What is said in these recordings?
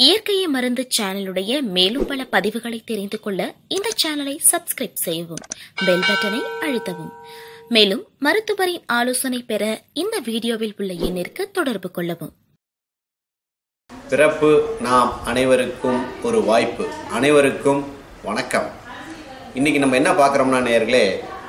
இயற்கையை மருந்து சேனலுடைய மேலும் பல பதிவுகளை தெரிந்து கொள்ள இந்த சேனலை சப்ஸ்கிரைப் செய்யவும் பெல் பட்டனை அழுத்தவும் மேலும் மருத்துவரின் ஆலோசனை பெற இந்த வீடியோவில் உள்ள எண்ணிற்கு தொடர்பு கொள்ளவும் பிறப்பு நாம் அனைவருக்கும் ஒரு வாய்ப்பு அனைவருக்கும் வணக்கம் இன்னைக்கு நம்ம என்ன பார்க்குறோம்னா நேர்களே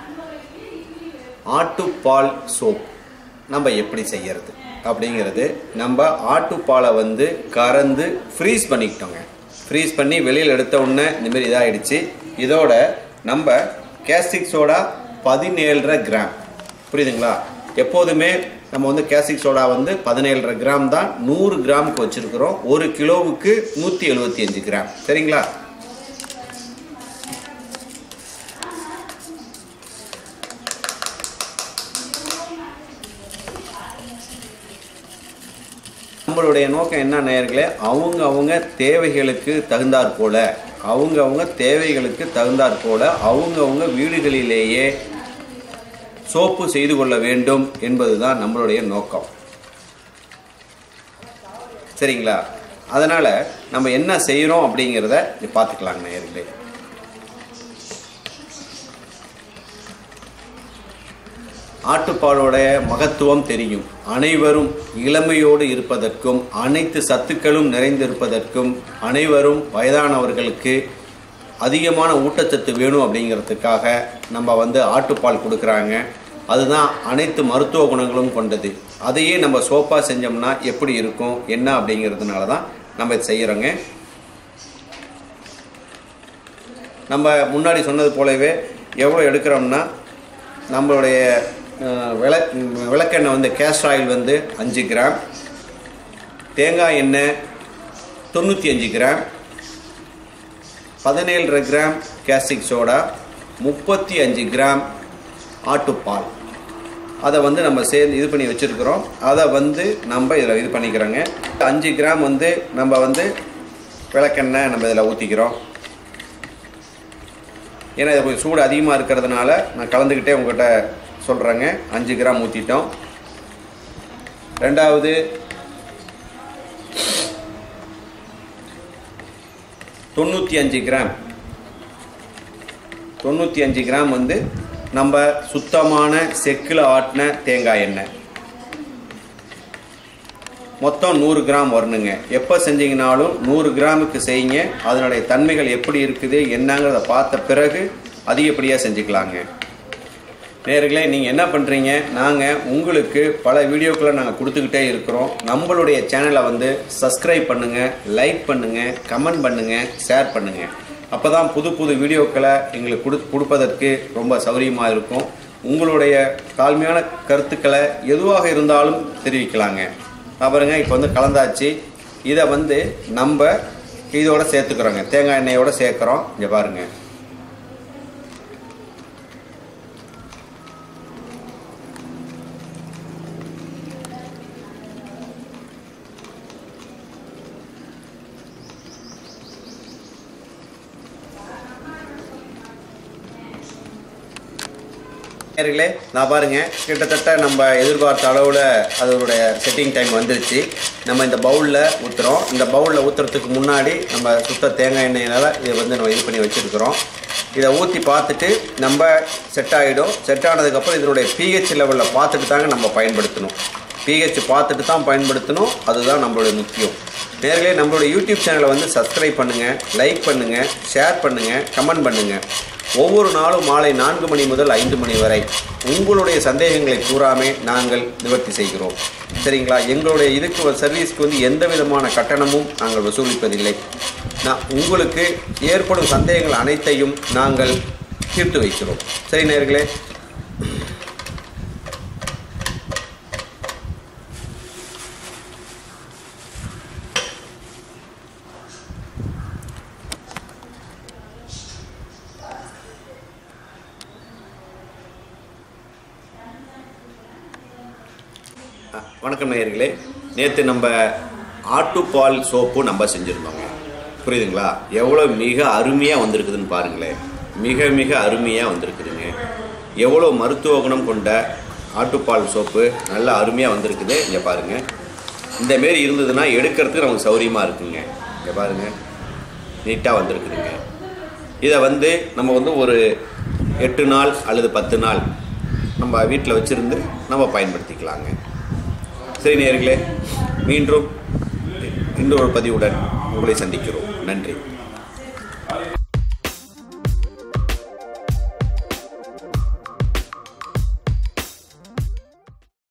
ஆட்டுப்பால் சோப் நம்ம எப்படி செய்யறது அப்படிங்கிறது நம்ம ஆட்டுப்பாலை வந்து கறந்து ஃப்ரீஸ் பண்ணிக்கிட்டோங்க ஃப்ரீஸ் பண்ணி வெளியில் எடுத்த உடனே இந்தமாரி இதாகிடுச்சு இதோட நம்ம கேஸ்டிக் சோடா பதினேழரை கிராம் புரியுதுங்களா எப்போதுமே நம்ம வந்து கேஸ்டிக் சோடா வந்து பதினேழரை கிராம் தான் நூறு கிராமுக்கு வச்சுருக்கிறோம் ஒரு கிலோவுக்கு நூற்றி எழுபத்தி அஞ்சு கிராம் சரிங்களா நம்மளுடைய நோக்கம் என்ன நேயர்களே அவங்க அவங்க தேவைகளுக்கு தகுந்தாற் போல அவங்க அவங்க தேவைகளுக்கு தகுந்தாற் போல அவங்க அவங்க வீடுகளிலேயே சோப்பு செய்து கொள்ள வேண்டும் என்பதுதான் நம்மளுடைய நோக்கம் சரிங்களா அதனால நம்ம என்ன செய்கிறோம் அப்படிங்கிறத பார்த்துக்கலாங்க நேயர்களே ஆட்டுப்பாலோட மகத்துவம் தெரியும் அனைவரும் இளமையோடு இருப்பதற்கும் அனைத்து சத்துக்களும் நிறைந்திருப்பதற்கும் அனைவரும் வயதானவர்களுக்கு அதிகமான ஊட்டச்சத்து வேணும் அப்படிங்கிறதுக்காக நம்ம வந்து ஆட்டுப்பால் கொடுக்குறாங்க அதுதான் அனைத்து மருத்துவ குணங்களும் கொண்டது அதையே நம்ம சோப்பாக செஞ்சோம்னா எப்படி இருக்கும் என்ன அப்படிங்கிறதுனால தான் நம்ம இது செய்கிறோங்க நம்ம முன்னாடி சொன்னது போலவே எவ்வளோ எடுக்கிறோம்னா நம்மளுடைய அஹ், விள விளக்கெண்ணெய் வந்து கேஸ்ட் ஆயில் வந்து அஞ்சு கிராம் தேங்காய் எண்ணெய் தொண்ணூற்றி அஞ்சு கிராம் பதினேழரை கிராம் கேஸ்டிக் சோடா முப்பத்தி அஞ்சு கிராம் ஆட்டுப்பால் அதை வந்து நம்ம சேர்ந்து இது பண்ணி வச்சுருக்கிறோம் அதை வந்து நம்ம இதில் இது பண்ணிக்கிறோங்க அஞ்சு கிராம் வந்து நம்ம வந்து விளக்கெண்ணெய் நம்ம இதில் ஊற்றிக்கிறோம் ஏன்னா இது கொஞ்சம் சூடு அதிகமாக இருக்கிறதுனால நான் கலந்துக்கிட்டே உங்கள்கிட்ட சொல்கிறேங்க அஞ்சு கிராம் ஊற்றிட்டோம் ரெண்டாவது தொண்ணூற்றி அஞ்சு கிராம் தொண்ணூற்றி அஞ்சு கிராம் வந்து நம்ம சுத்தமான செக்கில் ஆட்டின தேங்காய் எண்ணெய் மொத்தம் நூறு கிராம் வரணுங்க எப்போ செஞ்சீங்கனாலும் நூறு கிராமுக்கு செய்யுங்க அதனுடைய தன்மைகள் எப்படி இருக்குது என்னங்கிறத பார்த்த பிறகு அதிகப்படியாக செஞ்சுக்கலாங்க நேர்களே நீங்கள் என்ன பண்ணுறீங்க நாங்கள் உங்களுக்கு பல வீடியோக்களை நாங்கள் கொடுத்துக்கிட்டே இருக்கிறோம் நம்மளுடைய சேனலை வந்து சப்ஸ்கிரைப் பண்ணுங்கள் லைக் பண்ணுங்கள் கமெண்ட் பண்ணுங்கள் ஷேர் பண்ணுங்கள் அப்போ தான் புது புது வீடியோக்களை எங்களுக்கு கொடு கொடுப்பதற்கு ரொம்ப சௌகரியமாக இருக்கும் உங்களுடைய தாழ்மையான கருத்துக்களை எதுவாக இருந்தாலும் தெரிவிக்கலாங்க அப்புறங்க இப்போ வந்து கலந்தாச்சு இதை வந்து நம்ம இதோட சேர்த்துக்கிறோங்க தேங்காய் எண்ணெயோட சேர்க்குறோம் இங்கே பாருங்கள் நேர்களே நான் பாருங்க கிட்டத்தட்ட நம்ம எதிர்பார்த்த அளவில் அதோடைய செட்டிங் டைம் வந்துருச்சு நம்ம இந்த பவுலில் ஊற்றுறோம் இந்த பவுலில் ஊற்றுறதுக்கு முன்னாடி நம்ம சுத்த தேங்காய் எண்ணெயினால் இதை வந்து நம்ம இது பண்ணி வச்சுருக்கிறோம் இதை ஊற்றி பார்த்துட்டு நம்ம செட் ஆகிடும் செட் ஆனதுக்கப்புறம் இதனுடைய பிஹெச் லெவலில் பார்த்துட்டு தாங்க நம்ம பயன்படுத்தணும் பிஹெச் பார்த்துட்டு தான் பயன்படுத்தணும் அதுதான் நம்மளுடைய முக்கியம் நேர்களே நம்மளுடைய யூடியூப் சேனலை வந்து சப்ஸ்கிரைப் பண்ணுங்கள் லைக் பண்ணுங்கள் ஷேர் பண்ணுங்கள் கமெண்ட் பண்ணுங்கள் ஒவ்வொரு நாளும் மாலை நான்கு மணி முதல் ஐந்து மணி வரை உங்களுடைய சந்தேகங்களை கூறாமே நாங்கள் நிவர்த்தி செய்கிறோம் சரிங்களா எங்களுடைய இதுக்கு சர்வீஸ்க்கு வந்து எந்த விதமான கட்டணமும் நாங்கள் வசூலிப்பதில்லை நான் உங்களுக்கு ஏற்படும் சந்தேகங்கள் அனைத்தையும் நாங்கள் தீர்த்து வைக்கிறோம் சரி நேர்களே வணக்கம் நேயர்களே நேற்று நம்ம ஆட்டுப்பால் சோப்பு நம்ம செஞ்சுருந்தோங்க புரியுதுங்களா எவ்வளோ மிக அருமையாக வந்திருக்குதுன்னு பாருங்களேன் மிக மிக அருமையாக வந்திருக்குதுங்க எவ்வளோ மருத்துவ குணம் கொண்ட ஆட்டுப்பால் சோப்பு நல்லா அருமையாக வந்திருக்குது இங்கே பாருங்கள் இந்த மாரி இருந்ததுன்னா எடுக்கிறதுக்கு நமக்கு சௌரியமாக இருக்குங்க இங்கே இங்க பாருங்க நீட்டாக வந்திருக்குதுங்க இதை வந்து நம்ம வந்து ஒரு எட்டு நாள் அல்லது பத்து நாள் நம்ம வீட்டில் வச்சுருந்து நம்ம பயன்படுத்திக்கலாங்க சரி நேயர்களே மீண்டும் இன்னொரு பதிவுடன் உங்களை சந்திக்கிறோம் நன்றி